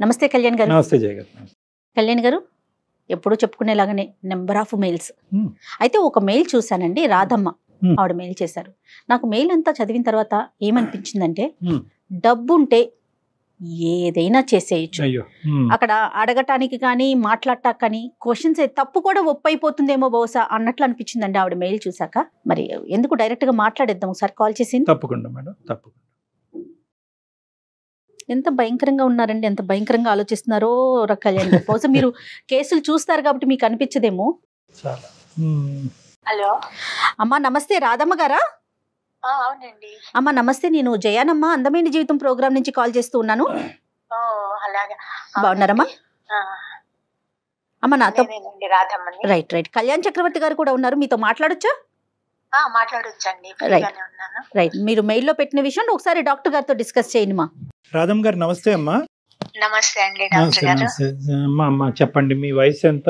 నమస్తే కళ్యాణ్ గారు నమస్తే జయ గారు కళ్యాణ్ గారు ఎప్పుడూ చెప్పుకునేలాగానే నెంబర్ ఆఫ్ మెయిల్స్ Hmm. అయితే ఒక మెయిల్ చూశానండి రాధమ్మ Hmm. ఆవిడ మెయిల్ చేశారు నాకు మెయిల్ అంతా చదివిన తర్వాత ఏమనిపించిందంటే Hmm. డబ్బు ఉంటే ఏదైనా చేసేయచ్చు అయ్యో ఉమ్. అక్కడ అడగటానికి కానీ మాట్లాడటానికి కానీ క్వశ్చన్స్ తప్పు కూడా ఒప్పైపోతుందేమో బహుశా అన్నట్లు అనిపించిందండి ఆవిడ మెయిల్ చూసాక మరి ఎందుకు డైరెక్ట్ గా మాట్లాడేద్దాం ఒకసారి కాల్ చేసి తప్పకుండా మేడం తప్పకుండా ఎంత భయంకరంగా ఉన్నారండి ఎంత భయంకరంగా ఆలోచిస్తున్నారో ర- కళ్యాణ్ గారు బహుశా మీరు కేసులు చూస్తారు కాబట్టి మీకు అనిపించదేమో చాలా ఉమ్. హలో అమ్మా నమస్తే రాధమ్మ గారా ఆ, అవునండి అమ్మా నమస్తే నేను జయానమ్మ అందమైన జీవితం ప్రోగ్రామ్ నుంచి కాల్ చేస్తూ ఉన్నాను ఓ అలాగా బాగున్నారమ్మా ఆ, అమ్మ నాతో నేనేనండి రాధమ్మని రైట్ రైట్ కళ్యాణ్ చక్రవర్తి గారు కూడా ఉన్నారు మీతో మాట్లాడొచ్చా ఆ, మాట్లాడొచ్చండి ఫ్రీగానే ఉన్నాను రైట్ మీరు మెయిల్లో పెట్టిన విషయం ఒకసారి డాక్టర్ గారితో డిస్కస్ చేయండి మా రాధమ్ గారు నమస్తే అమ్మా నమస్తే అండి నమస్తే డాక్టర్ గారు నమస్తే అమ్మా అమ్మా చెప్పండి మీ వయసు ఎంత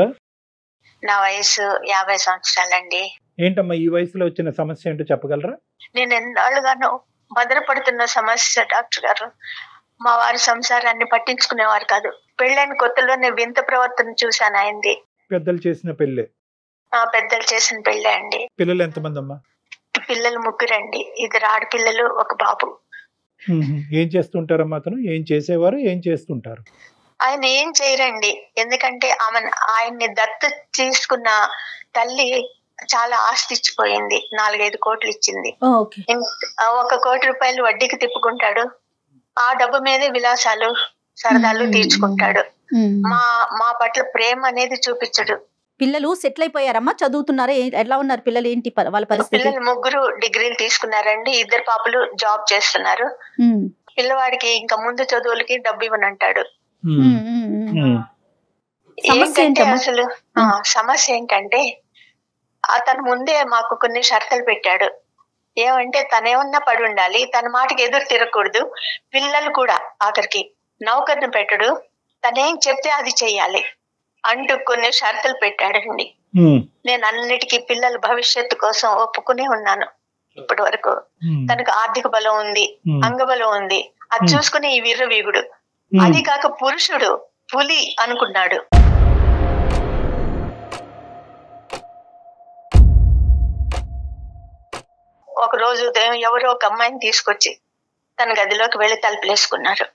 నా వయసు యాభై సంవత్సరాలండి ఏంటమ్మా ఈ వయసులో వచ్చిన సమస్య ఏంటో చెప్పగలరా నేను ఎన్నాళ్ళుగాను భద్రపడుతున్న సమస్య డాక్టర్ గారు మా వారి సంసారాన్ని పట్టించుకునేవారు కాదు పెళ్ళైన కొత్తలోనే వింత ప్రవర్తన చూశాను ఆయనది పెద్దలు చేసిన పెళ్ళే ఆ పెద్దలు చేసిన పెళ్ళే అండి పిల్లలు ఎంతమంది అమ్మా పిల్లలు ముగ్గురండి ఇద్దరు ఆడపిల్లలు ఒక బాబు ఉహు. ఏం చేస్తుంటారమ్మా అతను ఏం చేసేవారు ఏం చేస్తుంటారు ఆయన ఏం చేయరండి ఎందుకంటే ఆమె ఆయన్ని దత్తు తీసుకున్న తల్లి చాలా ఆస్తి ఇచ్చిపోయింది నాలుగైదు కోట్లు ఇచ్చింది ఓకే ఇం- ఆ ఒక కోటి రూపాయలు వడ్డీకి తిప్పుకుంటాడు ఆ డబ్బు మీదే విలాసాలు సరదాలు మ్మ్. తీర్చుకుంటాడు మా మా పట్ల ప్రేమ అనేది చూపించడు పిల్లలు సెటిల్ అయిపోయారమ్మా చదువుతున్నారా ఏ- ఎలా ఉన్నారు పిల్లలు ఏంటి ప- వాళ్ళ పరిస్థితి పిల్లలు ముగ్గురు డిగ్రీలు తీసుకున్నారండి ఇద్దరు పాపలు జాబ్ చేస్తున్నారు ఉమ్, పిల్లవాడికి ఇంకా ముందు చదువులకి డబ్బు ఇవ్వనంటాడు ఉమ్. ఉమ్, ఉమ్, ఉమ్. ఉమ్. సమస్య ఏంటంటే ఏంటమ్మా? అసలు ఆ, సమస్య ఏంటంటే అతను ముందే మాకు కొన్ని షరతులు పెట్టాడు ఏమంటే తనేమన్నా పడి ఉండాలి తన మాటకి ఎదురు తిరగకూడదు పిల్లలు కూడా ఆఖరికి నౌకర్ని పెట్టడు తనేం చెప్తే అది చెయ్యాలి అంటూ కొన్ని షరతులు పెట్టాడండి ఉమ్. నేను అన్నిటికీ పిల్లల భవిష్యత్తు కోసం ఒప్పుకునే ఉన్నాను ఇప్పటి వరకు ఉమ్. తనకు ఆర్థిక బలం ఉంది ఉమ్. అంగబలం ఉంది అది Hmm. చూసుకుని ఈ వీరుడు ఉమ్. అది కాక పురుషుడు పులి అనుకున్నాడు ఒక రోజు ఉదయం ఎవరో ఒక అమ్మాయిని తీసుకొచ్చి తన గదిలోకి వెళ్లి తలుపులేసుకున్నారు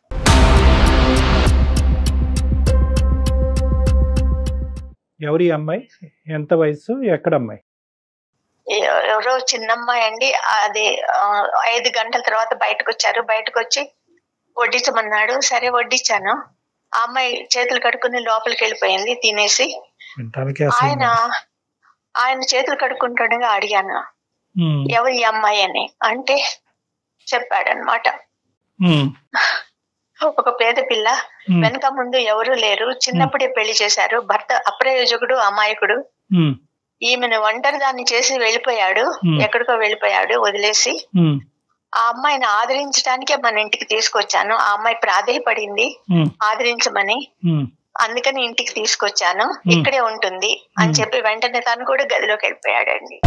ఎవరి అమ్మాయి ఎంత వయసు ఎక్కడ అమ్మాయి ఎ- ఎవరో చిన్న అమ్మాయి అండి అది ఆ, ఐదు గంటల తర్వాత బయటకు వచ్చారు బయటకు వచ్చి వడ్డించమన్నాడు సరే వడ్డించాను ఆ అమ్మాయి చేతులు కడుక్కుని లోపలికి వెళ్ళిపోయింది తినేసి వినటానికి అసలు ఆయన ఆయన చేతులు కడుక్కుంటుండగా అడిగాను ఉమ్. ఎవరు ఈ అమ్మాయి అని అంటే చెప్పాడనమాట ఉమ్. ఒక పేద పిల్ల ఉమ్. వెనక ముందు ఎవరు లేరు చిన్నప్పుడే పెళ్లి చేశారు భర్త అప్రయోజకుడు అమాయకుడు ఉమ్. ఈమెను ఒంటరి దాన్ని చేసి వెళ్ళిపోయాడు Hmm. ఎక్కడికో వెళ్ళిపోయాడు వదిలేసి ఉమ్. ఆ అమ్మాయిని ఆదరించడానికే మన ఇంటికి తీసుకొచ్చాను ఆ అమ్మాయి ప్రాధేయపడింది ఉమ్. ఆదరించమని ఉమ్. అందుకని ఇంటికి తీసుకొచ్చాను ఇక్కడే ఉంటుంది అని Hmm. చెప్పి వెంటనే తను కూడా గదిలోకి వెళ్ళిపోయాడండి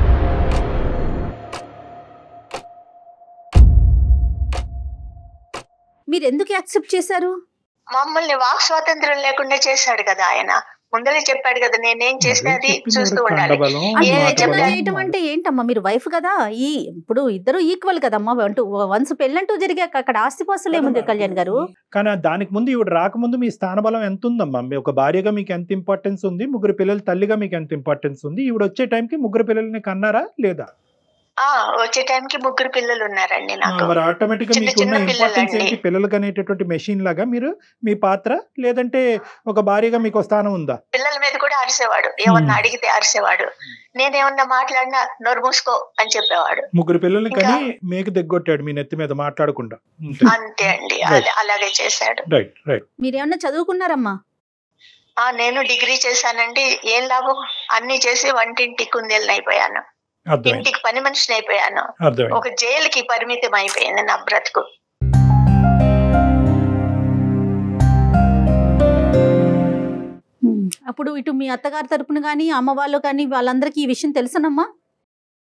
మీరు ఎందుకు యాక్సెప్ట్ చేశారు మమ్మల్ని వాక్ స్వాతంత్రం లేకుండా చేశాడు కదా ఆయన ముందరే చెప్పాడు కదా నేనేం చేసినా అది చెప్పింది చూస్తూ ఎవరు? ఉండాలి కండబలం, అంటే ఏ మాట ఎట్లా చెప్పలే. బలం. చేయటం అంటే ఏంటమ్మా మీరు వైఫ్ కదా ఈ ఇప్పుడు ఇద్దరు ఈక్వల్ కదమ్మా అంటూ వన్స్ పెళ్ళంటూ జరిగాక అక్కడ ఆస్తిపాస్తులు ఏముంది కళ్యాణ్ గారు కానీ దానికి ముందు ఈవిడ రాకముందు మీ స్థానబలం ఎంత ఉందమ్మా మీ ఒక భార్యగా మీకు ఎంత ఇంపార్టెన్స్ ఉంది ముగ్గురు పిల్లల తల్లిగా మీకు ఎంత ఇంపార్టెన్స్ ఉంది ఈవిడ వచ్చే టైంకి ముగ్గురు పిల్లల్ని కన్నారా లేదా ఆ వచ్చే టైంకి ముగ్గురు పిల్లలు ఉన్నారండి ఆ, నాకు మరి ఆటోమేటిక్ గా చిన్న మీకు ఉన్న చిన్న ఇంపార్టెన్స్ పిల్లలండి. ఏంటి పిల్లలకి అనేటటువంటి మెషిన్ లాగా మీరు మీ పాత్ర లేదంటే ఒక భార్యగా మీకు స్థానం ఉందా పిల్లల మీద కూడా అరిసేవాడు ఏమన్నా Hmm. అడిగితే అరిసేవాడు నేనేమన్నా మాట్లాడినా నోరు మూసుకో అని చెప్పేవాడు ముగ్గురు పిల్లల్ని ఇంకా- కానీ మీకు దిగ్గొట్టాడు మీ నెత్తి మీద మాట్లాడకుండా అంతే అండి Right. అలా- అలాగే చేశాడు రైట్ రైట్ మీరేమన్నా చదువుకున్నారమ్మా ఆ నేను డిగ్రీ చేశానండి ఏం లాభం అన్ని చేసి వంటింటి కుందేళ్ళని అయిపోయాను అర్థమైంది ఇంటికి పని మనిషిని అయిపోయాను అర్థమైంది ఒక జైలుకి పరిమితం అయిపోయింది నా బ్రతుకు అప్పుడు ఇటు మీ అత్తగారి తరపున కానీ అమ్మ వాళ్ళు కానీ వాళ్ళందరికీ ఈ విషయం తెలుసనమ్మా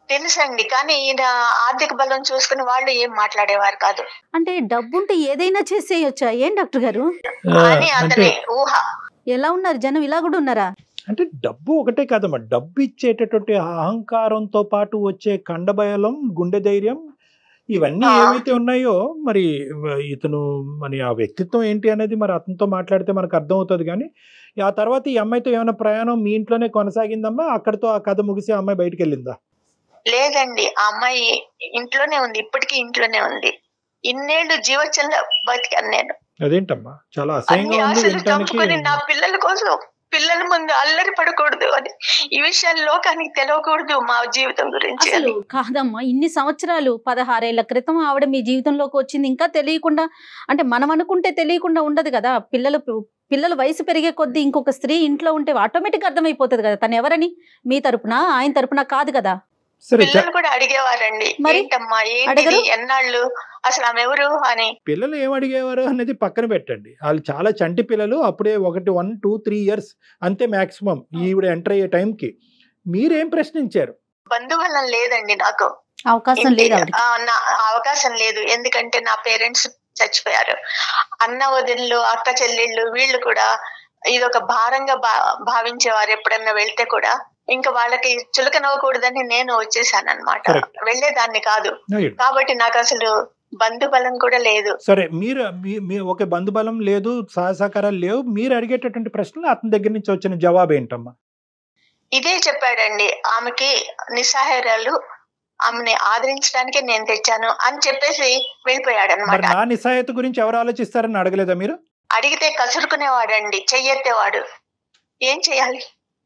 తెలుసండి కానీ ఈయన ఆర్థిక బలం చూసుకుని వాళ్ళు ఏం మాట్లాడేవారు కాదు అంటే డబ్బుంటే ఏదైనా చేసేయొచ్చా ఏం డాక్టర్ గారు ఆ, అని అంటే అతని ఊహ ఎలా ఉన్నారు జనం ఇలా కూడా ఉన్నారా అంటే డబ్బు ఒకటే కాదమ్మా డబ్బు ఇచ్చేటటువంటి అహంకారంతో పాటు వచ్చే కండబయలం గుండె ధైర్యం ఇవన్నీ ఆ. ఏవైతే ఉన్నాయో మరి ఇతను మరి ఆ వ్యక్తిత్వం ఏంటి అనేది మరి అతనితో మాట్లాడితే మనకు అర్థం అవుతుంది కానీ ఆ తర్వాత ఈ అమ్మాయితో ఏమైనా ప్రయాణం మీ ఇంట్లోనే కొనసాగిందమ్మా అక్కడితో ఆ కథ ముగిసి ఆ అమ్మాయి బయటికి వెళ్ళిందా లేదండి ఆ అమ్మాయి ఇంట్లోనే ఉంది ఇప్పటికీ ఇంట్లోనే ఉంది ఇన్నేళ్లు జీవచంలో బతికాను నేను అదేంటమ్మా చాలా అన్ని అసహ్యంగా ఉంది ఆశలు వినటానికి చంపుకొని నా పిల్లల కోసం పిల్లల ముందు అల్లరి పడకూడదు అని ఈ విషయాలు లోకానికి తెలియకూడదు మా జీవితం గురించి అసలు అని కాదమ్మా ఇన్ని సంవత్సరాలు పదహారేళ్ల క్రితం ఆవిడ మీ జీవితంలోకి వచ్చింది ఇంకా తెలియకుండా అంటే మనం అనుకుంటే తెలియకుండా ఉండదు కదా పిల్లలు పిల్లలు వయసు పెరిగే కొద్దీ ఇంకొక స్త్రీ ఇంట్లో ఉంటే ఆటోమేటిక్ అర్థమైపోతుంది కదా తను ఎవరని మీ తరపున ఆయన తరపున కాదు కదా సరే చ- పిల్లలు కూడా అడిగేవారండి మరి? ఏంటమ్మా ఏంటిది అడగరు? ఎన్నాళ్ళు అసలు ఆమె ఎవరు అని పిల్లలు ఏం అడిగేవారు అనేది పక్కన పెట్టండి వాళ్ళు చాలా చంటి పిల్లలు అప్పుడే ఒకటి వన్ టూ త్రీ ఇయర్స్ అంతే మాక్సిమం ఈవిడ ఎంటర్ అయ్యే టైంకి మీరేం ప్రశ్నించారు బంధువలం లేదండి నాకు అవకాశం ఇంటి- లేదు ఆవిడకి ఆ, నా అవకాశం లేదు ఎందుకంటే నా పేరెంట్స్ చచ్చిపోయారు అన్న వదిళ్ళు అక్క చెల్లెళ్ళు వీళ్ళు కూడా ఇది ఒక భారంగా భా భావించేవారు ఎప్పుడన్నా వెళ్తే కూడా ఇంకా వాళ్ళకి చులకనవ్వకూడదని నేను వచ్చేసాను అనమాట Correct. వెళ్ళేదాన్ని కాదు Right. కాబట్టి నాకు అసలు బంధు బలం కూడా లేదు సరే మీరు మీ- మీ ఒక బంధుబలం లేదు సహసహకారాలు లేవు మీరు అడిగేటటువంటి ప్రశ్నలు అతని దగ్గర నుంచి వచ్చిన జవాబు ఏంటమ్మా ఇదే చెప్పాడండి ఆమెకి నిస్సహాయాలు ఆమెని ఆదరించడానికే నేను తెచ్చాను అని చెప్పేసి వెళ్ళిపోయాడు మరి అనమాట నా నిస్సాయత గురించి ఎవరు ఆలోచిస్తారని అడగలేదా మీరు అడిగితే కసురుకునేవాడండి చెయ్యెత్తేవాడు ఏం చేయాలి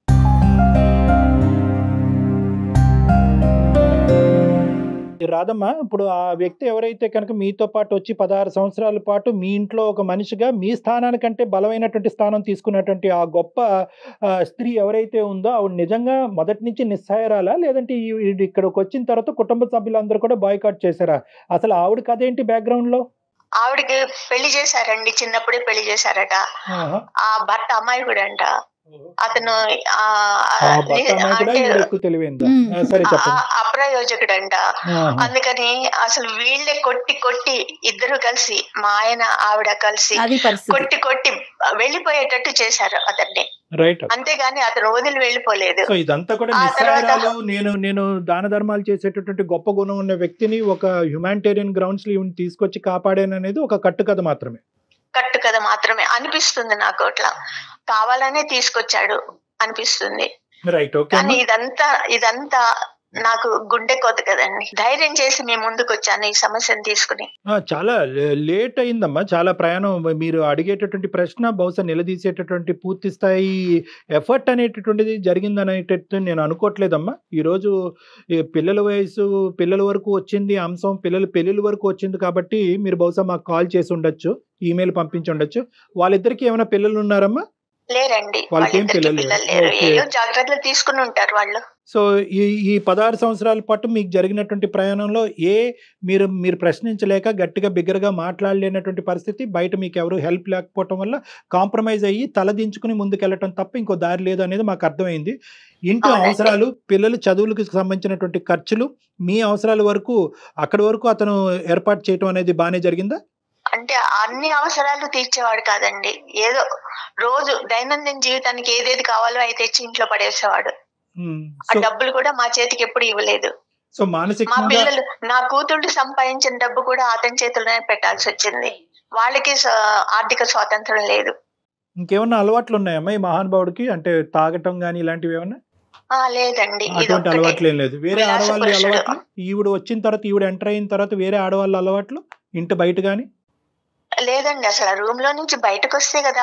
రాదమ్మా ఇప్పుడు ఆ వ్యక్తి ఎవరైతే కనుక మీతో పాటు వచ్చి పదహారు సంవత్సరాల పాటు మీ ఇంట్లో ఒక మనిషిగా మీ స్థానానికంటే బలమైనటువంటి స్థానం తీసుకున్నటువంటి ఆ గొప్ప ఆ, స్త్రీ ఎవరైతే ఉందో ఆవిడ నిజంగా మొదటి నుంచి నిస్సహాయరాలా లేదంటే ఈ- ఈ- ఇక్కడికి వచ్చిన తర్వాత కుటుంబ సభ్యులందరూ కూడా బాయ్కాట్ చేశారా అసలు ఆవిడ కథ ఏంటి బ్యాక్గ్రౌండ్ లో ఆవిడకి పెళ్లి చేశారండి చిన్నప్పుడే పెళ్లి చేశారట ఆహా. ఆ భర్త అమ్మాయి కూడా అంట అతను ఆ, ఆ భర్త అమ్మాయి కూడా అంటే ఈవిడ ఎక్కువ తెలివైందా మ్మ్. ఆ, సరే చెప్పండి ఆ- అప్రయోజకుడంట ఆహా. అందుకని అసలు వీళ్ళే కొట్టి కొట్టి ఇద్దరు కలిసి మా ఆయన ఆవిడ కలిసి అది పరిస్థితి కొట్టి కొట్టి వెళ్ళిపోయేటట్టు చేశారు అతన్ని రైట్ అంతేగాని అతను వదిలి వెళ్ళిపోలేదు సో ఇదంతా కూడా ఆ తర్వాత- నిస్సారాలు నేను నేను దాన ధర్మాలు చేసేటటువంటి గొప్ప గుణం ఉన్న వ్యక్తిని ఒక హ్యుమానిటేరియన్ గ్రౌండ్స్ లో ఈవిని తీసుకొచ్చి కాపాడాను అనేది ఒక కట్టుకథ మాత్రమే కట్టు కథ మాత్రమే అనిపిస్తుంది నాకు అట్లా కావాలనే తీసుకొచ్చాడు అనిపిస్తుంది రైట్ ఓకే కానీ ఇదంతా ఇదంతా నాకు గుండె కోత కదండి ధైర్యం చేసి మేము ముందుకు వచ్చాను ఈ సమస్యను తీసుకుని చాలా లేట్ అయిందమ్మా చాలా ప్రయాణం మీరు అడిగేటటువంటి ప్రశ్న బహుశా నిలదీసేటటువంటి పూర్తి స్థాయి ఎఫర్ట్ అనేటటువంటిది జరిగిందనేటట్టు నేను అనుకోవట్లేదమ్మా ఈరోజు ఈ పిల్లల వయసు పిల్లల వరకు వచ్చింది అంశం పిల్లల పెళ్ళిళ్ళ వరకు వచ్చింది కాబట్టి మీరు బహుశా మాకు కాల్ చేసి ఉండొచ్చు ఈమెయిల్ పంపించి ఉండొచ్చు వాళ్ళిద్దరికి ఏమైనా పిల్లలు ఉన్నారమ్మా లేరండి వాళ్ళకి ఏం వాళ్ళిద్దరికి పిల్లలు పిల్లలు లేరు. లేరు ఓకే. ఏయో జాగ్రత్తలు తీసుకుని ఉంటారు వాళ్ళు సో ఈ ఈ పదహారు సంవత్సరాల పాటు మీకు జరిగినటువంటి ప్రయాణంలో ఏ మీరు మీరు ప్రశ్నించలేక గట్టిగా బిగ్గరగా మాట్లాడలేనటువంటి పరిస్థితి బయట మీకు ఎవరు హెల్ప్ లేకపోవటం వల్ల కాంప్రమైజ్ అయ్యి తలదించుకుని ముందుకెళ్ళటం తప్ప ఇంకో దారి లేదు అనేది మాకు అర్థమైంది ఇంటి అవునండి. అవసరాలు పిల్లల చదువులకు సంబంధించినటువంటి ఖర్చులు మీ అవసరాల వరకు అక్కడి వరకు అతను ఏర్పాటు చేయటం అనేది బాగానే జరిగిందా అంటే అన్ని అవసరాలు తీర్చేవాడు కాదండి ఏదో రోజు దైనందిన జీవితానికి ఏదేది కావాలో అయితే తెచ్చి ఇంట్లో పడేసేవాడు ఉమ్, ఆ సో డబ్బులు కూడా మా చేతికి ఎప్పుడు ఇవ్వలేదు సో మా మానసికంగా పిల్లలు నా కూతుళ్ళు సంపాదించిన డబ్బు కూడా అతని చేతుల్లోనే పెట్టాల్సి వచ్చింది వాళ్ళకి స- ఆర్థిక స్వాతంత్రం లేదు ఇంకేమన్నా అలవాట్లు ఉన్నాయమ్మా ఈ మహానుభావుడికి అంటే తాగటం కానీ ఇలాంటివి ఏమన్నా ఆ లేదండి ఇది అటువంటి ఒక్కటే అలవాట్లు ఏం లేదు వేరే విలాస ఆడవాళ్ళ పురుషుడు. అలవాట్లు ఈవిడ వచ్చిన తర్వాత ఈవిడ ఎంటర్ అయిన తర్వాత వేరే ఆడవాళ్ళ అలవాట్లు ఇంటి బయట కానీ లేదండి అసలు రూమ్ లో నుంచి బయటకు వస్తే కదా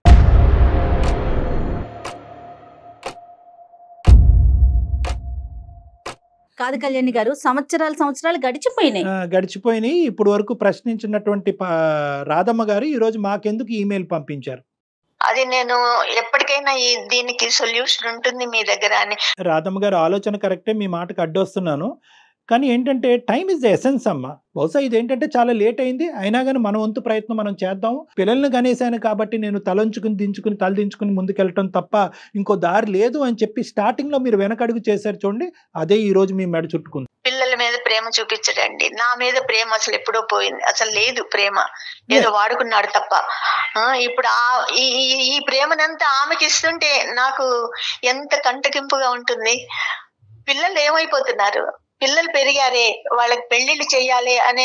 కాదు కళ్యాణి గారు సంవత్సరాలు సంవత్సరాలు గడిచిపోయినాయి గడిచిపోయినాయి ఇప్పుడు వరకు ప్రశ్నించినటువంటి ప- రాధమ్మ గారు ఈ రోజు మాకెందుకు ఈమెయిల్ పంపించారు అది నేను ఎప్పటికైనా ఈ దీనికి సొల్యూషన్ ఉంటుంది మీ దగ్గర అని రాధమ్మ గారు ఆలోచన కరెక్టే మీ మాటకు అడ్డొస్తున్నాను కానీ ఏంటంటే టైం ఇస్ ద ఎసెన్స్ అమ్మ బహుశా ఇది ఏంటంటే చాలా లేట్ అయింది అయినా కానీ మన వంతు ప్రయత్నం మనం చేద్దాం పిల్లల్ని కనేసాను కాబట్టి నేను తలంచుకుని దించుకుని తల దించుకుని ముందుకెళ్ళటం తప్ప ఇంకో దారి లేదు అని చెప్పి స్టార్టింగ్ లో మీరు వెనకడుగు చేశారు చూడండి అదే ఈ రోజు మీ మెడ చుట్టుకుంది పిల్లల మీద ప్రేమ చూపించడండి నా మీద ప్రేమ అసలు ఎప్పుడో పోయింది అసలు లేదు ప్రేమ ఏదో వాడుకున్నాడు తప్ప ఆ, ఇప్పుడు ఆ ఈ ఈ- ఈ ప్రేమనంతా ఆమెకి ఇస్తుంటే నాకు ఎంత కంటకింపుగా ఉంటుంది పిల్లలు ఏమైపోతున్నారు పిల్లలు పెరిగారే వాళ్ళకి పెళ్లిళ్ళు చెయ్యాలి అనే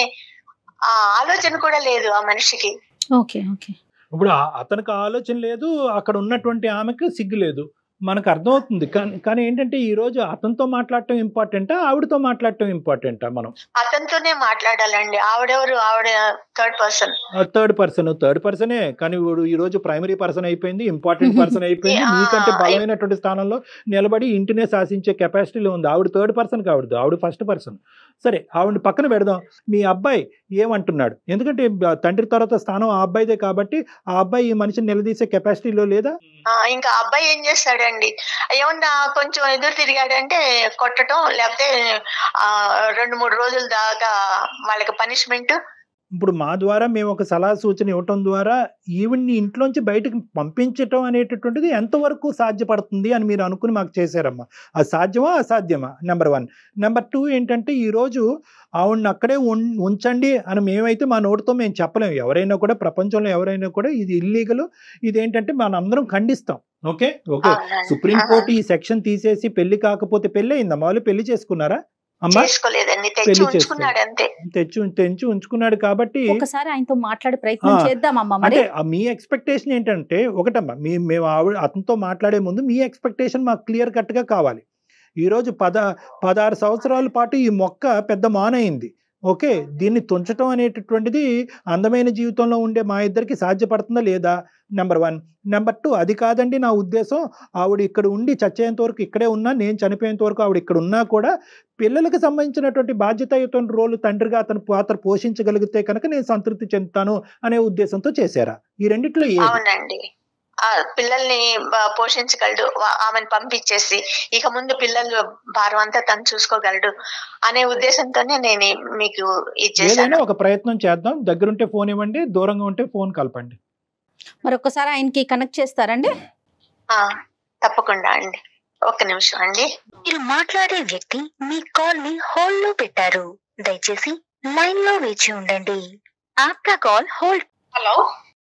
ఆ ఆలోచన కూడా లేదు ఆ మనిషికి ఓకే ఓకే ఇప్పుడు ఆ- అతనికి ఆలోచన లేదు అక్కడ ఉన్నటువంటి ఆమెకు సిగ్గు లేదు మనకు అర్థమవుతుంది కానీ కానీ ఏంటంటే ఈ రోజు అతనితో మాట్లాడటం ఇంపార్టెంటా ఆవిడతో మాట్లాడటం ఇంపార్టెంటా మనం అతనితోనే మాట్లాడాలండి ఆవిడెవరు ఆవిడ third person third person third పర్సనే కానీ ఇప్పుడు ఈ రోజు ప్రైమరీ పర్సన్ అయిపోయింది ఇంపార్టెంట్ పర్సన్ అయిపోయింది ఆ, మీకంటే బలమైనటువంటి స్థానంలో నిలబడి ఇంటినే శాసించే కెపాసిటీలో ఉంది ఆవిడ థర్డ్ పర్సన్ కావడదు ఆవిడ ఫస్ట్ పర్సన్ సరే ఆవిడ పక్కన పెడదాం మీ అబ్బాయి ఏమంటున్నాడు ఎందుకంటే బ- తండ్రి తర్వాత స్థానం ఆ అబ్బాయిదే కాబట్టి ఆ అబ్బాయి ఈ మనిషిని నిలదీసే కెపాసిటీలో లేదా ఆ, ఇంకా అబ్బాయి ఏం చేస్తాడండి ఏమన్నా కొంచెం ఎదురు తిరిగాడంటే కొట్టడం లేకపోతే ఆ రెండు మూడు రోజుల దాకా వాళ్ళకి పనిష్మెంట్ ఇప్పుడు మా ద్వారా మేము ఒక సలహా సూచన ఇవ్వటం ద్వారా ఈవిడ్ని ఇంట్లోంచి బయటకు పంపించటం అనేటటువంటిది ఎంతవరకు సాధ్యపడుతుంది అని మీరు అనుకుని మాకు చేశారమ్మా అది సాధ్యమా అసాధ్యమా నెంబర్ వన్ నెంబర్ టూ ఏంటంటే ఈరోజు ఆవిడని అక్కడే ఉన్- ఉంచండి అని మేమైతే మా నోటితో మేము చెప్పలేము ఎవరైనా కూడా ప్రపంచంలో ఎవరైనా కూడా ఇది ఇల్లీగల్ ఇది ఏంటంటే మనం అందరం ఖండిస్తాం ఓకే ఓకే సుప్రీంకోర్టు ఈ సెక్షన్ తీసేసి పెళ్లి కాకపోతే పెళ్లి అయిందమ్మా వాళ్ళు పెళ్లి చేసుకున్నారా అమ్మా చేసుకోలేదండి తెచ్చి పెళ్లి ఉంచుకున్నాడు అంతే తెచ్చి తెంచి ఉంచుకున్నాడు కాబట్టి ఒకసారి ఆయనతో మాట్లాడే ప్రయత్నం ఆ, చేద్దామమ్మా మరి అంటే ఆ మీ ఎక్స్పెక్టేషన్ ఏంటంటే ఒకటమ్మా మీ మేము ఆవిడ అతనితో మాట్లాడే ముందు మీ ఎక్స్పెక్టేషన్ మాకు క్లియర్ కట్గా కావాలి ఈరోజు పద పదహారు సంవత్సరాల పాటు ఈ మొక్క పెద్ద మానయింది ఓకే దీన్ని తుంచటం అనేటటువంటిది అందమైన జీవితంలో ఉండే మా ఇద్దరికి సాధ్యపడుతుందా లేదా నెంబర్ వన్ నెంబర్ టూ అది కాదండి నా ఉద్దేశం ఆవిడ ఇక్కడ ఉండి చచ్చేంత వరకు ఇక్కడే ఉన్నా నేను చనిపోయేంత వరకు ఆవిడ ఇక్కడ ఉన్నా కూడా పిల్లలకు సంబంధించినటువంటి బాధ్యతాయుత రోలు తండ్రిగా అతను పాత్ర పోషించగలిగితే కనుక నేను సంతృప్తి చెందుతాను అనే ఉద్దేశంతో చేశారా ఈ రెండిట్లో ఏది అవునండి ఆ పిల్లల్ని బ- పోషించగలడు వా- ఆమెను పంపించేసి ఇక ముందు పిల్లలు భారం అంతా తను చూసుకోగలడు అనే ఉద్దేశంతోనే నేను ఈ- మీకు ఇది ఏదైనా చేశాను ఒక ప్రయత్నం చేద్దాం దగ్గరుంటే ఫోన్ ఇవ్వండి దూరంగా ఉంటే ఫోన్ కలపండి మరి ఒక్కసారి ఆయనకి కనెక్ట్ చేస్తారండి ఆ, తప్పకుండా అండి ఒక్క నిమిషం అండి మీరు మాట్లాడే వ్యక్తి మీ కాల్ ని హోల్డ్ లో పెట్టారు దయచేసి లైన్ లో వేచి ఉండండి ఆప్కా కాల్ హోల్డ్ హలో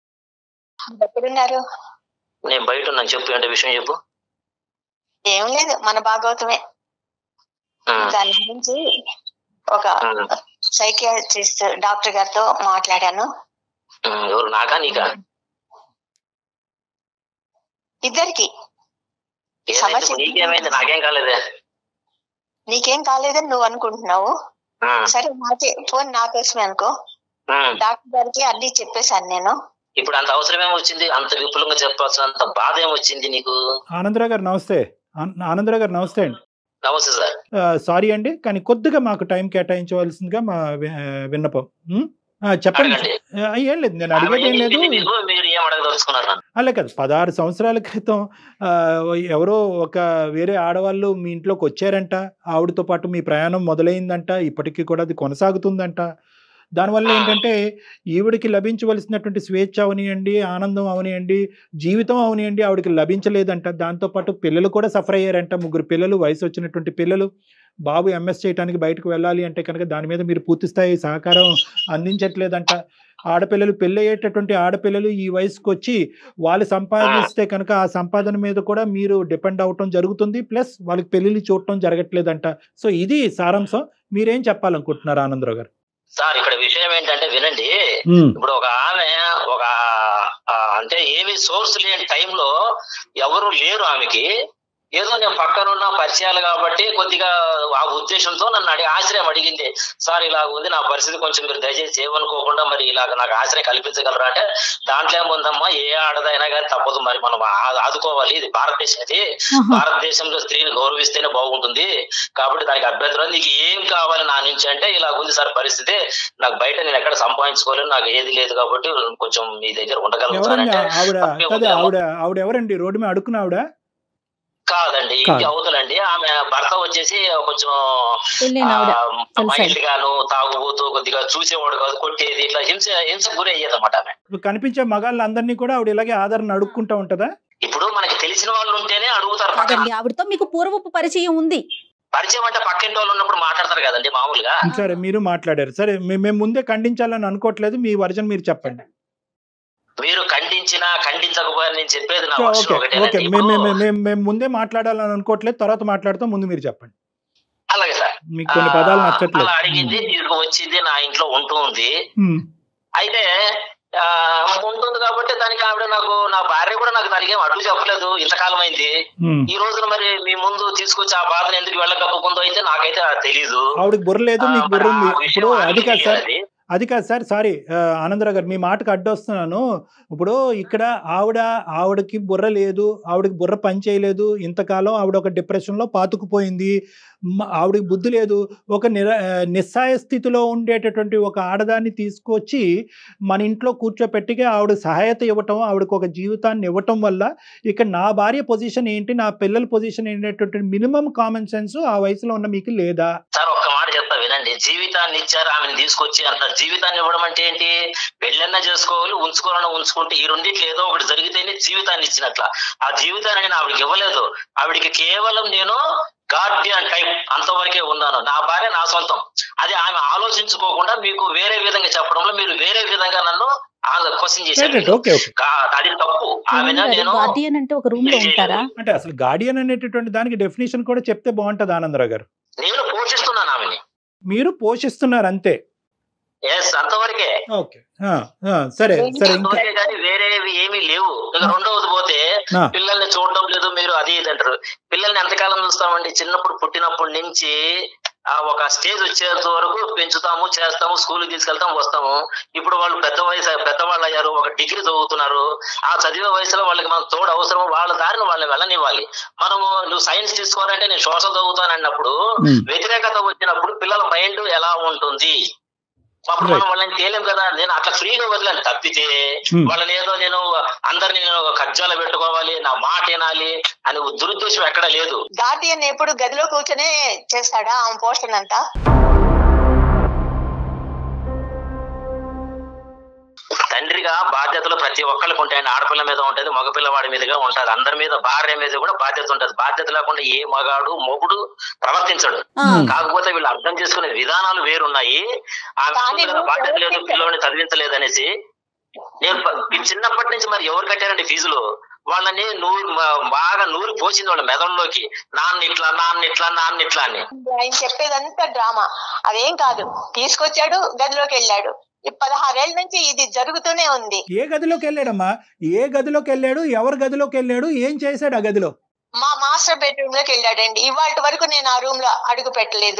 ఎక్కడున్నారు నేను బయట ఉన్నాను చెప్పు ఏంటో విషయం చెప్పు ఏం లేదు మన భాగవతమే ఉమ్, దాని గురించి ఒక ఉమ్, సైకియాట్రిస్ట్ డాక్టర్ గారితో మాట్లాడాను ఉమ్, ఎవరు నాకా నీకా ఇద్దరికి ఏదైతే సమస్య నీకేమైంది నాకేం కాలేదే నీకేం కాలేదని నువ్వు అనుకుంటున్నావు ఉమ్, సరే నాకే ఫోన్ నా కోసమే అనుకో ఉమ్. డాక్టర్ గారికి అన్ని చెప్పేశాను నేను ఇప్పుడు అంత అవసరం ఏమి వచ్చింది అంత విపులంగా చెప్పాల్సిన అంత బాధ ఏమొచ్చింది నీకు ఆనందరావు గారు నమస్తే ఆన- ఆనందరావు గారు నమస్తే అండి నమస్తే సార్ సారీ అండి కానీ కొద్దిగా మాకు టైం కేటాయించవలసిందిగా మా వి- విన్నపం ఉం? ఆ, చెప్పండి అడగండి. ఆ, ఏం లేదు నేను ఆమె అడిగేది ఏం ఏం లేదు చెప్పింది మీకు మీరు ఏం అడగదలుచుకున్నారు నన్ను అలా కాదు పదహారు సంవత్సరాల క్రితం ఆ, ఎవరో ఒక వేరే ఆడవాళ్ళు మీ ఇంట్లోకి వచ్చారంట ఆవిడతో పాటు మీ ప్రయాణం మొదలైందంట ఇప్పటికీ కూడా అది కొనసాగుతుందంట దానివల్ల ఏంటంటే ఈవిడికి లభించవలసినటువంటి స్వేచ్ఛ అవనియండి ఆనందం అవనియండి జీవితం అవనియండి ఆవిడకి లభించలేదంట దాంతోపాటు పిల్లలు కూడా సఫర్ అయ్యారంట ముగ్గురు పిల్లలు వయసు వచ్చినటువంటి పిల్లలు బాబు ఎంఎస్ చేయడానికి బయటకు వెళ్ళాలి అంటే కనుక దాని మీద మీరు పూర్తి స్థాయి సహకారం అందించట్లేదంట ఆడపిల్లలు పెళ్ళయ్యేటటువంటి ఆడపిల్లలు ఈ వయసుకు వచ్చి వాళ్ళు సంపాదిస్తే కనుక ఆ సంపాదన మీద కూడా మీరు డిపెండ్ అవటం జరుగుతుంది ప్లస్ వాళ్ళకి పెళ్ళిళ్ళు చూడటం జరగట్లేదంట సో ఇది సారాంశం మీరేం చెప్పాలనుకుంటున్నారు ఆనందరావు గారు సార్ ఇక్కడ విషయం ఏంటంటే వినండి ఇప్పుడు ఒక ఆమె ఒక ఆ, అంటే ఏమి సోర్స్ లేని టైంలో ఎవరు లేరు ఆమెకి ఏదో నేను పక్కన ఉన్న పరిచయాలు కాబట్టి కొద్దిగా ఆ ఉద్దేశంతో నన్ను అడిగి ఆశ్రయం అడిగింది సార్ ఇలాగ ఉంది నా పరిస్థితి కొంచెం మీరు దయచేసి ఏమనుకోకుండా మరి ఇలాగ నాకు ఆశ్రయం కల్పించగలరా అంటే దాంట్లో ఏముందమ్మా ఏ ఆడదైనా కానీ తప్పదు మరి మనం ఆ- ఆదుకోవాలి ఇది భారతదేశం ఇది భారతదేశంలో స్త్రీని గౌరవిస్తేనే బాగుంటుంది కాబట్టి దానికి అభ్యంతరం నీకు ఏం కావాలి నా నుంచి అంటే ఇలా ఉంది సార్ పరిస్థితి నాకు బయట నేను ఎక్కడ సంపాదించుకోలేను నాకు ఏది లేదు కాబట్టి కొంచెం మీ దగ్గర ఉండగలను సార్ ఎవరండి అంటే ఆవిడ తప్పే కదా ఉందేమో. ఆవిడ ఆవిడ ఎవరండి రోడ్డు మీద అడుక్కున్న ఆవిడ కాదండి కాదు. ఇంటి అవతలండి ఆమె భర్త వచ్చేసి కొంచెం వెళ్ళిన ఆవిడ తెలుసండి. మైల్డ్ గాను తాగుబోతూ కొద్దిగా చూసేవాడు కాదు కొట్టేది ఇట్లా హింస హింస గురి అయ్యేది అనమాట ఆమె ఇప్పుడు కనిపించే మగాళ్ళందరినీ కూడా ఆవిడ ఇలాగే ఆదరణ అడుక్కుంటా ఉంటదా ఇప్పుడు మనకి తెలిసిన వాళ్ళు ఉంటేనే అడుగుతారు పక్కన. కాదండి ఆవిడతో మీకు పూర్వపు పరిచయం ఉంది పరిచయం అంటే పక్కింటి వాళ్ళు ఉన్నప్పుడు మాట్లాడతారు కదండి మామూలుగా సరే మీరు మాట్లాడారు సరే మే- మేము ముందే ఖండించాలని అనుకోవట్లేదు మీ వర్జన్ మీరు చెప్పండి మీరు ఖండించినా ఖండించకపోయినా నేను చెప్పేది నా ఓకే వర్షం ఓకే ఒకటేనండి మేము ఇప్పుడు మేము- మేము మేము ముందే మాట్లాడాలని అనుకోవట్లేదు తర్వాత మాట్లాడతాం ముందు మీరు చెప్పండి అలాగే సార్ మీకు కొన్ని పదాలు ఆ, నచ్చట్లేదు అలా అడిగింది తీసుకు వచ్చింది నా ఇంట్లో ఉంటూ ఉంది ఉమ్, అయితే ఆ, ఉంటుంది కాబట్టి దానికి ఆవిడ నాకు నా భార్య కూడా నాకు దానికి ఏం అడుగు చెప్పలేదు ఇంతకాలం అయింది ఉమ్. ఈ రోజున మరి మీ ముందు తీసుకొచ్చి ఆ బాధను ఎందుకు వెళ్ళకపోతుందో అయితే నాకైతే తెలీదు ఆవిడకి బుర్ర లేదు మీకు ఆ, బుర్ర ఉంది ఆ విషయం ఇప్పుడు అది ఆవిడకి కాదు సార్ తెలియాలి. అది కాదు సార్ సారీ ఆనందరావు గారు మీ మాటకు అడ్డొస్తున్నాను ఇప్పుడు ఇక్కడ ఆవిడ ఆవిడకి బుర్ర లేదు ఆవిడకి బుర్ర పని చేయలేదు ఇంతకాలం ఆవిడ ఒక డిప్రెషన్లో పాతుకుపోయింది మ- ఆవిడకి బుద్ధి లేదు ఒక నిర ఆ, నిస్సాయ స్థితిలో ఉండేటటువంటి ఒక ఆడదాన్ని తీసుకొచ్చి మన ఇంట్లో కూర్చోపెట్టిగా ఆవిడ సహాయత ఇవ్వటం ఆవిడకి ఒక జీవితాన్ని ఇవ్వటం వల్ల ఇక్కడ నా భార్య పొజిషన్ ఏంటి నా పిల్లల పొజిషన్ ఏంటంటే మినిమం కామన్ సెన్స్ ఆ వయసులో ఉన్న మీకు లేదా సార్ ఒక్క మాట చెప్తా వినండి జీవితాన్ని ఇచ్చారు ఆమెను తీసుకొచ్చి అంత జీవితాన్ని ఇవ్వడం అంటే ఏంటి పెళ్ళన్నా చేసుకోవాలి ఉంచుకోవాలన్నా ఉంచుకుంటే ఈ రెండిట్లో ఏదో ఒకటి జరిగితేనే జీవితాన్ని ఇచ్చినట్ల ఆ జీవితాన్ని నేను ఆవిడకి ఇవ్వలేదు ఆవిడకి కేవలం నేను గార్డియన్ టైప్ అంతవరకే ఉన్నాను నా భార్య నా సొంతం అది ఆమె ఆలోచించుకోకుండా మీకు వేరే విధంగా చెప్పడంలో మీరు వేరే విధంగా నన్ను క్వశ్చన్ చేశారు రైట్ ఓకే ఓకే కా- అది తప్పు ఆమెను నేను గార్డియన్ అంటే ఒక రూమ్ లో ఉంటారా అంటే అసలు గార్డియన్ అనేటటువంటి దానికి డెఫినేషన్ కూడా చెప్తే బాగుంటది ఆనందరావు గారు నేను పోషిస్తున్నాను ఆమెని మీరు పోషిస్తున్నారు అంతే ఎస్ అంతవరకే ఓకే సరే సరే ఇంకా అంతవరకే కానీ వేరేవి ఏమీ లేవు ఇక రెండవది పోతే ఆ, పిల్లల్ని చూడడం లేదు మీరు అది ఇది అంటారు పిల్లల్ని ఎంతకాలం చూస్తామండి చిన్నప్పుడు పుట్టినప్పటి నుంచి ఆ ఒక స్టేజ్ వచ్చేంత వరకు పెంచుతాము చేస్తాము స్కూల్కి తీసుకెళ్తాం వస్తాము ఇప్పుడు వాళ్ళు పెద్ద వయసు పెద్దవాళ్ళు అయ్యారు ఒక డిగ్రీ చదువుతున్నారు ఆ చదివే వయసులో వాళ్ళకి మనం తోడు అవసరం వాళ్ళ దారిని వాళ్ళని వెళ్ళనివ్వాలి మనము నువ్వు సైన్స్ తీసుకోవాలంటే నేను సోషల్ చదువుతాను అన్నప్పుడు ఉమ్, వ్యతిరేకత వచ్చినప్పుడు పిల్లల మైండ్ ఎలా ఉంటుంది పాపం మనం వాళ్ళని తేలేం కదా నేను అట్లా ఫ్రీగా వదిలేను తప్పితే Hmm. వాళ్ళని ఏదో నేను అందరిని నేను కజ్జాలు పెట్టుకోవాలి నా మాట వినాలి అనే దురుద్దేశం ఎక్కడ లేదు గార్డియన్ ఎప్పుడు గదిలో కూర్చొనే చేస్తాడా ఆమె పోషణ అంతా తండ్రిగా బాధ్యతలు ప్రతి ఒక్కరికి ఉంటాయండి ఆడపిల్ల మీద ఉంటది మగపిల్లవాడి మీదుగా ఉంటది అందరి మీద భార్య మీద కూడా బాధ్యత ఉంటది బాధ్యత లేకుండా ఏ మగాడు మొగుడు ప్రవర్తించడు ఆ, Hmm. కాకపోతే వీళ్ళు అర్థం చేసుకునే విధానాలు వేరున్నాయి ఆమె కానీ ముందుగా బాధ్యత లేదు పిల్లల్ని చదివించలేదు అనేసి నేను ప- ఈ చిన్నప్పటి నుంచి మరి ఎవరు కట్టారండి ఫీజులు వాళ్ళని నూరు మా- బాగా నూరు పోసింది వాళ్ళ మెదడులోకి నాన్న ఇట్లా నాన్న ఇట్లా నాన్న ఇట్లా అని ఆయన చెప్పేదంతా డ్రామా అదేం కాదు తీసుకొచ్చాడు గదిలోకి వెళ్ళాడు ఈ పదహారేళ్ల నుంచి ఇది జరుగుతూనే ఉంది ఏ గదిలోకి వెళ్ళాడమ్మా ఏ గదిలోకి వెళ్ళాడు ఎవరి గదిలోకి వెళ్ళాడు ఏం చేశాడు ఆ గదిలో మా మాస్టర్ బెడ్రూమ్ లోకి వెళ్ళాడండి ఇవాళ వరకు నేను ఆ రూమ్ లో అడుగు పెట్టలేదు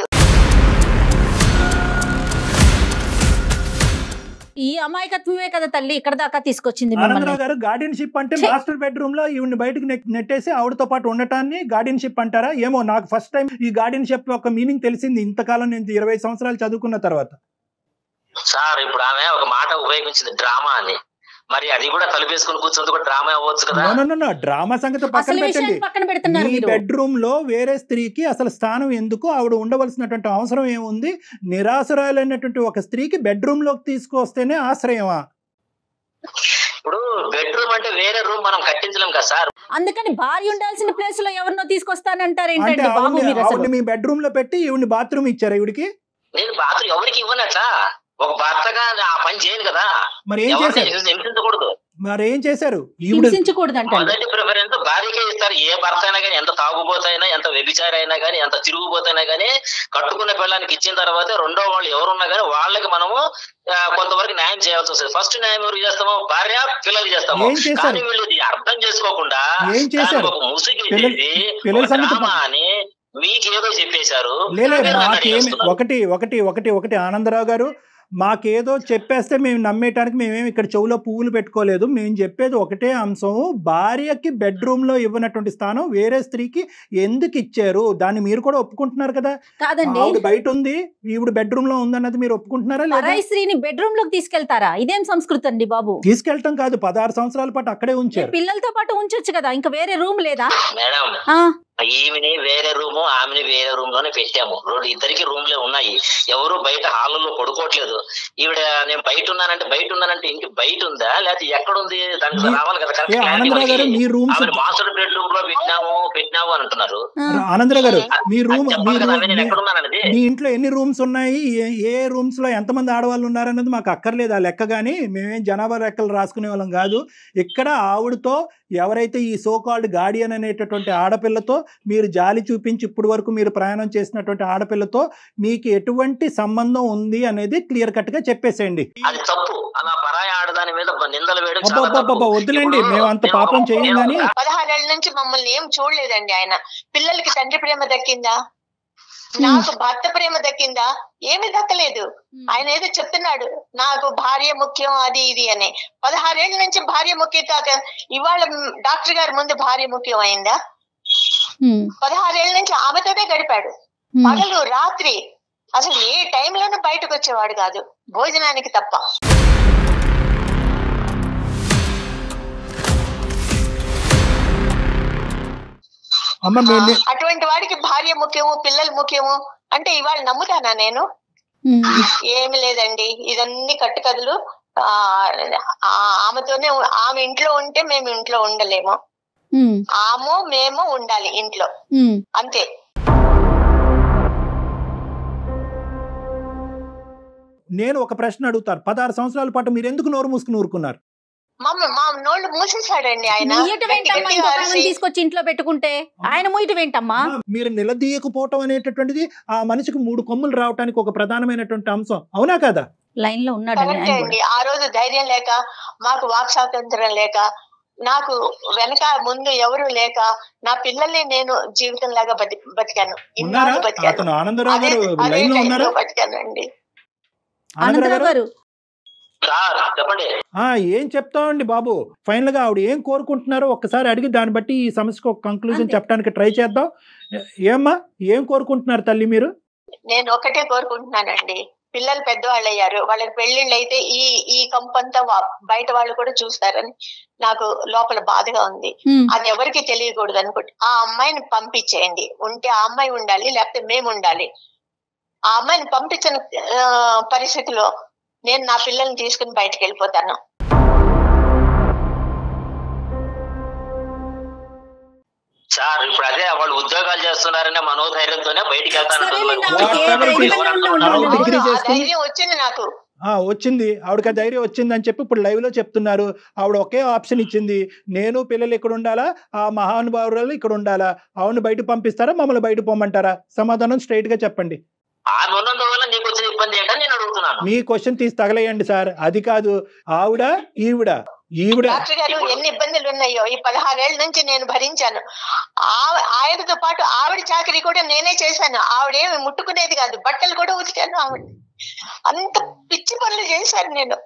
ఈ అమాయకత్వమే కదా తల్లి ఇక్కడ దాకా తీసుకొచ్చింది మిమ్మల్ని ఆనందరావు గారు గార్డియన్షిప్ అంటే ఛే. మాస్టర్ బెడ్రూమ్ లో ఈవిని బయటకు నెట్- నెట్టేసి ఆవిడతో పాటు ఉండటాన్ని గార్డియన్షిప్ అంటారా ఏమో నాకు ఫస్ట్ టైం ఈ గార్డియన్షిప్ యొక్క మీనింగ్ తెలిసింది ఇంతకాలం నేను ఇరవై సంవత్సరాలు చదువుకున్న తర్వాత సార్ ఇప్పుడు ఆమె ఒక మాట ఉపయోగించింది డ్రామా అని మరి అది కూడా తలుపేసుకుని కూర్చుంది కూడా డ్రామా అవ్వచ్చు కదా No, no, no, no. Drama సంగతి పక్కన అసలు పెట్టండి విషయాన్ని పక్కన పెడుతున్నారు మీ మీరు బెడ్రూమ్ లో వేరే స్త్రీకి అసలు స్థానం ఎందుకు ఆవిడ ఉండవలసినటువంటి అవసరం ఏముంది నిరాశ్రయాలైనటువంటి ఒక స్త్రీకి బెడ్రూమ్ లోకి తీసుకొస్తేనే ఆశ్రయమా ఇప్పుడు బెడ్రూమ్ అంటే వేరే రూమ్ మనం కట్టించలేం కదా సార్ అందుకని భార్య ఉండాల్సిన ప్లేస్ లో ఎవరినో తీసుకొస్తానంటారు అంటే ఏంటండి బాబు ఆవిడ్ని మీరు అసలు ఆవిడ్ని మీ బెడ్రూమ్ లో పెట్టి ఈవిని బాత్రూమ్ ఇచ్చారు ఈవిడికి నేను బాత్రూమ్ ఎవరికి ఇవ్వనట్లా ఒక భర్తగా ఆ పని చేయను కదా మరి ఏం ఎవరిని చేశారు హింసించకూడదు మరి ఏం చేశారు ఈవిడ హింసించకూడదంటండి మొదటి ప్రిఫరెన్స్ భార్యకే ఇస్తారు ఏ భర్త అయినా కానీ ఎంత తాగుబోతైనా ఎంత వ్యభిచారి అయినా కానీ ఎంత తిరుగుబోతైనా కానీ కట్టుకున్న పిల్లానికి ఇచ్చిన తర్వాత రెండో వాళ్ళు ఎవరున్నా కానీ వాళ్ళకి మనము ఆ, కొంతవరకు న్యాయం చేయాల్సి వస్తుంది ఫస్ట్ న్యాయం ఎవరు చేస్తాము భార్య పిల్లలు చేస్తాము ఏం చేశారు? కానీ వీళ్ళు ఇది అర్థం చేసుకోకుండా ఏం చేశారు దానికి ఒక ముసుగు పిల్లలు- వేసేసి, పిల్లల ఒక సంగతి డ్రామా అని మీకేదో చెప్పేశారు లేలే మీరు నన్ను మాకేమి అడిగేస్తున్నారు. ఒకటి ఒకటి ఒకటి ఒకటి ఆనందరావు గారు మాకేదో చెప్పేస్తే మేము నమ్మేయటానికి మేమేమి ఇక్కడ చెవులో పువ్వులు పెట్టుకోలేదు మేము చెప్పేది ఒకటే అంశం భార్యకి బెడ్రూమ్లో ఇవ్వనటువంటి స్థానం వేరే స్త్రీకి ఎందుకు ఇచ్చారు దాన్ని మీరు కూడా ఒప్పుకుంటున్నారు కదా కాదండి ఆవిడ బయట ఉంది ఈవిడ బెడ్రూమ్ లో ఉందన్నది మీరు ఒప్పుకుంటున్నారా లేదా పరాయి స్త్రీని బెడ్రూమ్ లోకి తీసుకెళ్తారా ఇదేం సంస్కృతి అండి బాబు తీసుకెళ్ళటం కాదు పదహారు సంవత్సరాల పాటు అక్కడే ఉంచారు పిల్లలతో పాటు ఉంచొచ్చు కదా ఇంకా వేరే రూమ్ లేదా మేడం ఆ ఈమెని వేరే రూము ఆమెని వేరే రూమ్ లోనే పెట్టాము రెండు ఇద్దరికి రూమ్లే ఉన్నాయి ఎవరు బయట హాల్లో పడుకోవట్లేదు ఈవిడ నేను బయట ఉన్నానంటే బయట ఉన్నానంటే ఇంటి బయట ఉందా లేకపోతే ఎక్కడ ఉంది దానికి మీ- రావాలి కదా ఏ కరెక్ట్ క్లారిటీ ఆనందరావు గారు మనకి. మీ రూమ్స్ ఆమెను మాస్టర్ బెడ్రూమ్ లో పెట్టినాము పెట్టినాము అని అంటున్నారు ఆ. ఆనందరావు గారు మీ రూమ్ అది మీ చెప్పాలి కదా రూమ్ నేను మీ- ఎక్కడ ఉన్నాననేది మీ ఇంట్లో ఎన్ని రూమ్స్ ఉన్నాయి ఏ- ఏ రూమ్స్ లో ఎంతమంది ఆడవాళ్ళు ఉన్నారన్నది మాకు అక్కర్లేదు ఆ లెక్క కానీ మేమేం జనాభా లెక్కలు రాసుకునే వాళ్ళం కాదు ఇక్కడ ఆవిడతో ఎవరైతే ఈ సో కాల్డ్ గార్డియన్ అనేటటువంటి ఆడపిల్లతో మీరు జాలి చూపించి ఇప్పటి వరకు మీరు ప్రయాణం చేసినటువంటి ఆడపిల్లతో మీకు ఎటువంటి సంబంధం ఉంది అనేది క్లియర్ కట్ గా చెప్పేసేయండి అది తప్పు అలా పరాయి ఆడదాని మీద నిందలు వేయడం చాలా అబ్బబ్బబ్బబ్బ, తప్పు. వద్దులేండి ఇప్పుడు మేము అంత నేను పాపం ఒక- చేయం నేను కానీ ఒక- పదహారేళ్ల నుంచి మమ్మల్ని ఏం చూడలేదండి ఆయన పిల్లలకి తండ్రి ప్రేమ దక్కిందా నాకు భర్త ప్రేమ దక్కిందా ఏమి దక్కలేదు ఆయన ఏదో చెప్తున్నాడు నాకు భార్య ముఖ్యం అది ఇది అని పదహారేళ్ల నుంచి భార్య ముఖ్యం కాక ఇవాళ మ్, డాక్టర్ గారి ముందు భార్య ముఖ్యం అయిందా ఉమ్, పదహారేళ్ల నుంచి ఆమెతోనే గడిపాడు ఉమ్. పగలు రాత్రి అసలు ఏ టైంలోనూ బయటకు వచ్చేవాడు కాదు భోజనానికి తప్ప అమ్మ మేము అటువంటి వాడికి భార్య ముఖ్యము పిల్లలు ముఖ్యము అంటే ఇవాళ నమ్ముతానా నేను ఉమ్. ఏమి లేదండి ఇదన్నీ కట్టుకథలు ఆ ఆ, ఆమెతోనే ఉ- ఆమె ఇంట్లో ఉంటే మేము ఇంట్లో ఉండలేము ఉమ్, ఆమె మేము ఉండాలి ఇంట్లో ఉమ్. అంతే నేను ఒక ప్రశ్న అడుగుతాను పదహారు సంవత్సరాల పాటు మీరు ఎందుకు నోరు మూసుకుని ఊరుకున్నారు మమ్మ మా నోళ్ళు మూసేశాడండి ఆయన ముయ్యటం గట్టి ఏంటమ్మా గట్టిగా ఇంకొక అరిసి, ఆమెను తీసుకొచ్చి ఇంట్లో పెట్టుకుంటే ఆయన ముయ్యటం ఏంటమ్మా మీరు నిలదీయకపోవటం అనేటటువంటిది ఆ మనిషికి మూడు కొమ్ములు రావటానికి ఒక ప్రధానమైనటువంటి అంశం అవునా కదా లైన్ లో ఉన్నాడండి కరెక్టే ఆయన అండి కూడా. ఆ రోజు ధైర్యం లేక మాకు వాక్ స్వాతంత్రం లేక నాకు వెనక ముందు ఎవరు లేక నా పిల్లల్ని నేను జీవితం లాగా బతి బతికాను ఉన్నారా ఇన్నాళ్ళు బతికాను అతను ఆనందరావు అదే గారు అదే లైన్ లో టైంలో ఉన్నారా బతికాను అండి ఆనందరావు అనంతరావు గారు గారు సార్ చెప్పండి ఆ, ఏం చెప్తామండి బాబు ఫైనల్ గా ఆవిడ ఏం కోరుకుంటున్నారో ఒక్కసారి అడిగి దాన్ని బట్టి ఈ సమస్యకు ఒక కంక్లూజన్ అంతే. చెప్పడానికి ట్రై చేద్దాం ఏమ్మా ఏం కోరుకుంటున్నారు తల్లి మీరు నేను ఒకటే కోరుకుంటున్నానండి పిల్లలు పెద్దవాళ్ళు అయ్యారు వాళ్ళకి పెళ్లిళ్ళు అయితే ఈ ఈ కంపంతా వా- బయట వాళ్ళు కూడా చూస్తారని నాకు లోపల బాధగా ఉంది ఉమ్, అది ఎవరికి తెలియకూడదు అనుకుంటే ఆ అమ్మాయిని పంపించేయండి ఉంటే ఆ అమ్మాయి ఉండాలి లేకపోతే మేము ఉండాలి ఆ అమ్మాయిని పంపించిన ఆ, పరిస్థితిలో నేను నా పిల్లల్ని తీసుకుని బయటకు వెళ్ళిపోతాను సార్ ఇప్పుడు అదే వాళ్ళు ఉద్యోగాలు చేస్తున్నారనే మనోధైర్యంతోనే బయటికి సరేలేండి, ఆవిడకి ఏ ధైర్యం ఉండాలి? అవును, డిగ్రీ ఆ చేసుకుని- ధైర్యం వచ్చింది నాకు ఆ వచ్చింది ఆవిడకి ఆ ధైర్యం వచ్చింది అని చెప్పి ఇప్పుడు లైవ్ లో చెప్తున్నారు ఆవిడ ఒకే ఆప్షన్ ఇచ్చింది నేను పిల్లలు ఇక్కడ ఉండాలా ఆ మహానుభావురాలు ఇక్కడ ఉండాలా ఆవిడని బయట పంపిస్తారా మమ్మల్ని బయట పొమ్మంటారా సమాధానం స్ట్రైట్ గా చెప్పండి ఆమె ఉన్నందువల్ల నీకు వచ్చిన ఇబ్బంది ఏంటని నేను అడుగుతున్నాను మీ క్వశ్చన్ తీసి తగలేయండి సార్ అది కాదు ఆవిడ ఈవిడ ఈవిడ డాక్టర్ గారు ఎన్ని ఇబ్బందులు ఉన్నాయో ఈ పదహారేళ్ల నుంచి నేను భరించాను ఆ- ఆయనతో పాటు ఆవిడ చాకరీ కూడా నేనే చేశాను ఆవిడేమి ముట్టుకునేది కాదు బట్టలు కూడా ఉతికాను ఆవిడ అంత పిచ్చి పనులు చేశాను నేను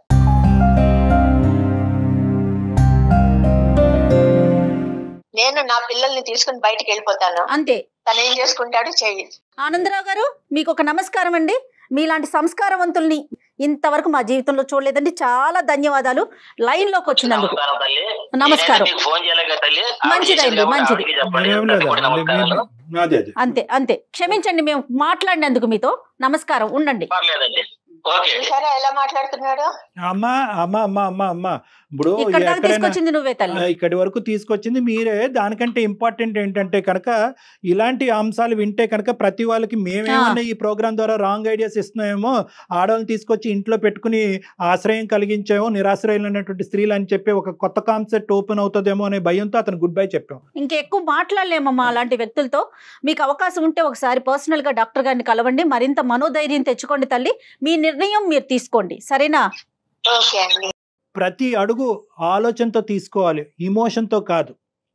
నేను నా పిల్లల్ని తీసుకుని బయటికి వెళ్ళిపోతాను అంతే తను ఏం చేసుకుంటాడో చేయి ఆనందరావు గారు మీకు ఒక నమస్కారం అండి మీలాంటి సంస్కారవంతుల్ని ఇంతవరకు మా జీవితంలో చూడలేదండి చాలా ధన్యవాదాలు లైన్ లోకి వచ్చినందుకు నమస్కారం తల్లి నమస్కారం. నేనైతే మీకు ఫోన్ చేయలేక తల్లి ఆవిడ మంచిదండి, చేసింది కాబట్టి మంచిది. ఆవిడకి చెప్పండి ఏం లేదు కూడా నమస్కారాలు అదే అదే అంతే అంతే క్షమించండి మేము మాట్లాడినందుకు మీతో నమస్కారం ఉండండి పర్లేదండి ఓకే చూసారా ఎలా మాట్లాడుతున్నాడు అమ్మ అమ్మ అమ్మ అమ్మ అమ్మ ఇప్పుడు ఇక్కడ దాకా ఎక్కడైనా తీసుకొచ్చింది నువ్వే తల్లి ఆ, ఇక్కడి వరకు తీసుకొచ్చింది మీరే దానికంటే ఇంపార్టెంట్ ఏంటంటే కనుక ఇలాంటి అంశాలు వింటే కనుక ప్రతి వాళ్ళకి మేమేమన్నా ఈ ప్రోగ్రామ్ ద్వారా రాంగ్ ఐడియాస్ ఇస్తున్నామేమో ఆడవాళ్ళని తీసుకొచ్చి ఇంట్లో పెట్టుకుని ఆశ్రయం కలిగించామో నిరాశ్రయులైనటువంటి స్త్రీలు అని చెప్పి ఒక కొత్త కాన్సెప్ట్ ఓపెన్ అవుతుందేమో అనే భయంతో అతను గుడ్ బై చెప్పాం ఇంకెక్కువ మాట్లాడలేమమ్మా అలాంటి వ్యక్తులతో మీకు అవకాశం ఉంటే ఒకసారి పర్సనల్ గా డాక్టర్ గారిని కలవండి మరింత మనోధైర్యం తెచ్చుకోండి తల్లి మీ నిర్ణయం మీరు తీసుకోండి సరేనా ఓకే అండి ప్రతి అడుగు ఆలోచనతో తీసుకోవాలి ఇమోషన్తో కాదు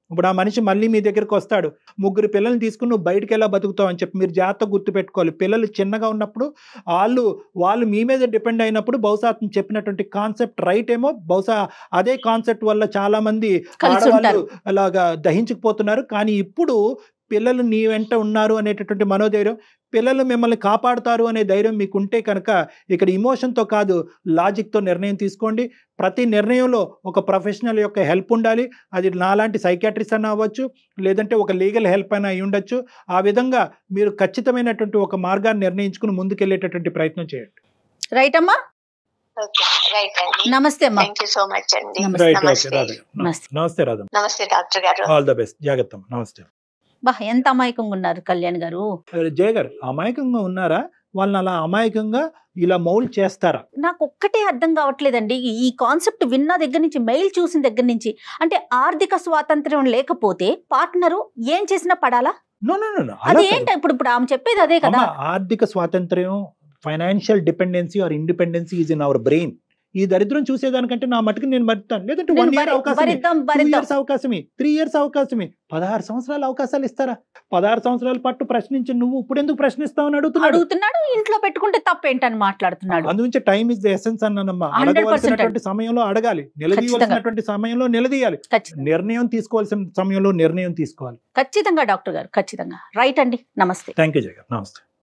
ఇప్పుడు ఆ మనిషి మళ్ళీ మీ దగ్గరికి వస్తాడు ముగ్గురు పిల్లల్ని తీసుకుని నువ్వు బయటికి ఎలా బతుకుతావు అని చెప్పి మీరు జాగ్రత్తగా గుర్తుపెట్టుకోవాలి పిల్లలు చిన్నగా ఉన్నప్పుడు వాళ్ళు వాళ్ళు మీ మీద డిపెండ్ అయినప్పుడు బహుశా అతను చెప్పినటువంటి కాన్సెప్ట్ రైట్ ఏమో బహుశా అదే కాన్సెప్ట్ వల్ల చాలా మంది కలిసి ఆడవాళ్ళు ఉంటారు అలాగా దహించుకుపోతున్నారు కానీ ఇప్పుడు పిల్లలు నీ వెంట ఉన్నారు అనేటటువంటి మనోధైర్యం పిల్లలు మిమ్మల్ని కాపాడుతారు అనే ధైర్యం మీకు ఉంటే కనుక ఇక్కడ ఇమోషన్తో కాదు లాజిక్తో నిర్ణయం తీసుకోండి ప్రతి నిర్ణయంలో ఒక ప్రొఫెషనల్ యొక్క హెల్ప్ ఉండాలి అది నాలాంటి సైకాట్రిస్ట్ అన్న అవ్వచ్చు లేదంటే ఒక లీగల్ హెల్ప్ అయినా అయి ఉండొచ్చు ఆ విధంగా మీరు ఖచ్చితమైనటువంటి ఒక మార్గాన్ని నిర్ణయించుకుని ముందుకెళ్ళేటటువంటి ప్రయత్నం చేయండి రైట్ అమ్మా ఓకే రైట్ అండి నమస్తే అమ్మా థ్యాంక్ యూ సో మచ్ అండి నమస్తే. రైట్ ఓకే నమస్తే రాధా నమస్తే. నమస్తే రాధా నమస్తే డాక్టర్ గారు ఆల్ ద బెస్ట్ జాగ్రత్త నమస్తే బా ఎంత అమాయకంగా ఉన్నారు కళ్యాణ్ గారు జయ గారు అమాయకంగా ఉన్నారా వాళ్ళని అలా అమాయకంగా ఇలా మౌల్డ్ చేస్తారా నాకు ఒక్కటే అర్థం కావట్లేదండి ఈ కాన్సెప్ట్ విన్న దగ్గర నుంచి మెయిల్ చూసిన దగ్గర నుంచి అంటే ఆర్థిక స్వాతంత్ర్యం లేకపోతే పార్ట్నరు ఏం చేసినా పడాలా నో నో నో అది ఏంటి ఇప్పుడు ఇప్పుడు ఆమె చెప్పేది అదే కదా ఆర్థిక స్వాతంత్ర్యం financial dependency or independency is in our brain ఈ దరిద్రం చూసేదానికంటే నా మటుకు నేను మరుతాను లేదంటే వన్ నేను ఇయర్ భరి- అవకాశం భరిద్దాం టూ భరిద్దాం ఇయర్స్ అవకాశమే త్రీ ఇయర్స్ అవకాశమే పదహారు సంవత్సరాల అవకాశాలు ఇస్తారా పదహారు సంవత్సరాల పాటు ప్రశ్నించి నువ్వు ఇప్పుడు ఎందుకు ప్రశ్నిస్తావు అని అడుగుతున్నాడు అడుగుతున్నాడు ఇంట్లో పెట్టుకుంటే తప్పేంటని మాట్లాడుతున్నాడు అందుగురించి టైం ఇస్ ద ఎసెన్స్ అన్నమ్మా 100% అడగవలసినటువంటి సమయంలో అడగాలి నిలదీయవలసినటువంటి సమయంలో నిలదీయాలి ఖచ్చితంగా నిర్ణయం తీసుకోవాల్సిన సమయంలో నిర్ణయం తీసుకోవాలి ఖచ్చితంగా డాక్టర్ గారు ఖచ్చితంగా రైట్ అండి నమస్తే థ్యాంక్ యూ జగన్ నమస్తే